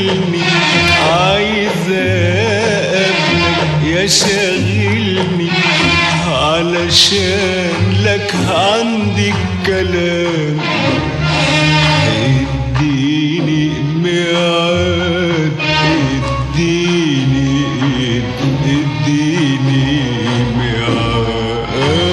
شاغلني عايز اقابلك يا شاغلني علشان لك عندي الكلام اديني ميعاد اديني اديني ميعاد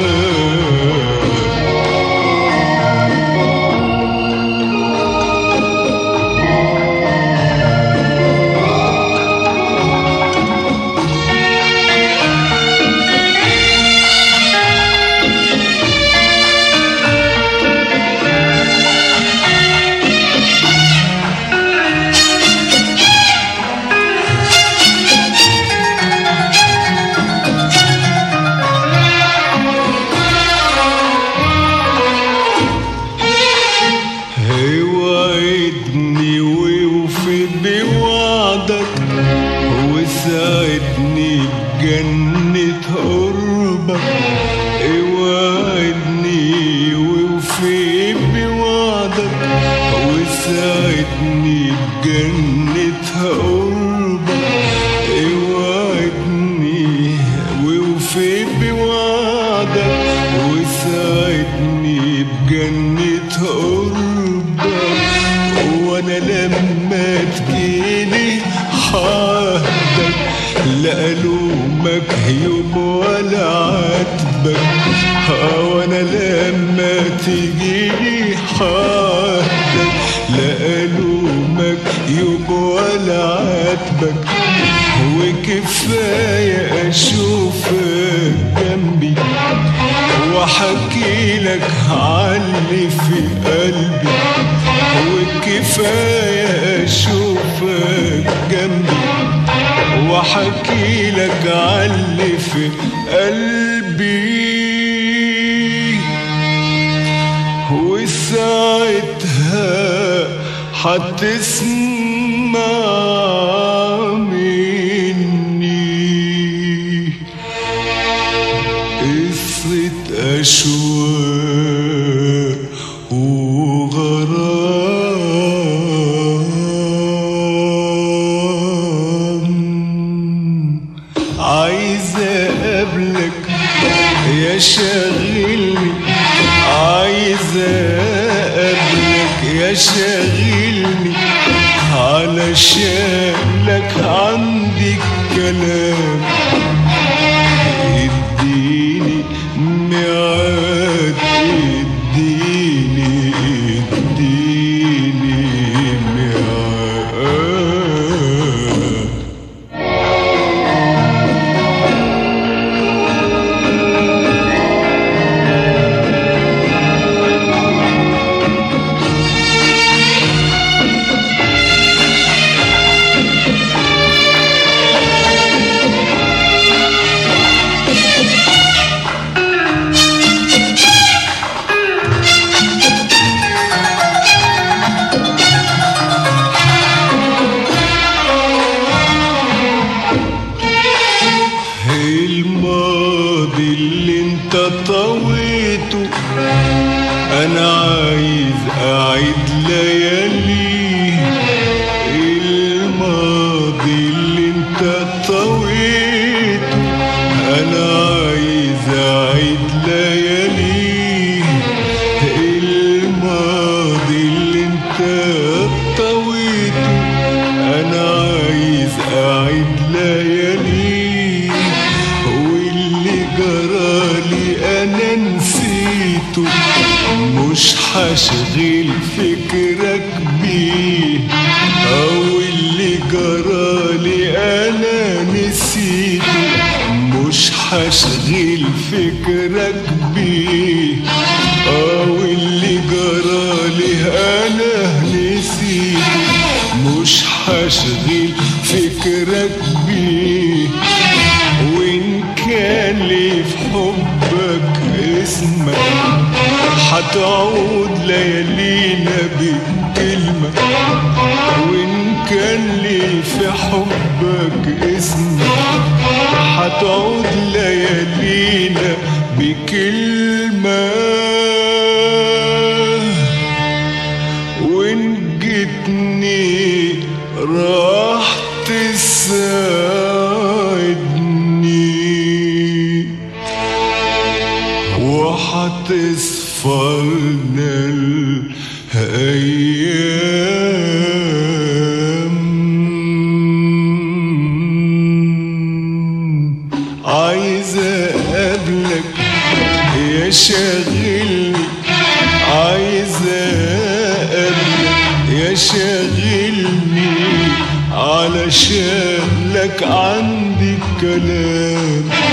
وعدني ووفي بوعدك وساعدني بجنة قربك وعدني ووفي بوعدك وساعدني بجنة قربك وعدني ووفي بوعدك وساعدني بجنة قربك وانا لما تجيلي حاهدك لا الومك يوم ولا عاتبك وانا لما تجيلي حاهدك لا الومك يوم ولا عاتبك وكفايه اشوفك جنبي واحكي لك علي في قلبي وكفايه اشوفك جنبي واحكي لك علي في قلبي وساعتها هتسمع مني قصة أشواق وغرام عايز أقابلك يا شاغلني عايز أقابلك يا شاغلني علشان لك عندي الكلام اديني ميعاد اديني اديني ميعاد الماضي اللي انت طويته انا عايز اعيد ليالي الماضي اللي انت طويته انا عايز اعيد ليالي الماضي اللي انت طويته انا عايز اعيد ليالي واللي جرالي انا نسيته مش هشغل فكرك بيه او اللي جرالي انا نسيته مش هشغل فكرك بيه او اللي جرالي انا نسيته مش هشغل فكرك بيه وإن كان لي في حبك اسمك هتعود ليالينا بكلمة وإن كان لي في حبك اسمك هتعود ليالينا بكلمة وإن جيتني راح تساعدني وحتصفرنا الأيام عايز أقابلك يا شاغلني عايز أقابلك يا شاغلني علشان لك عندي كلام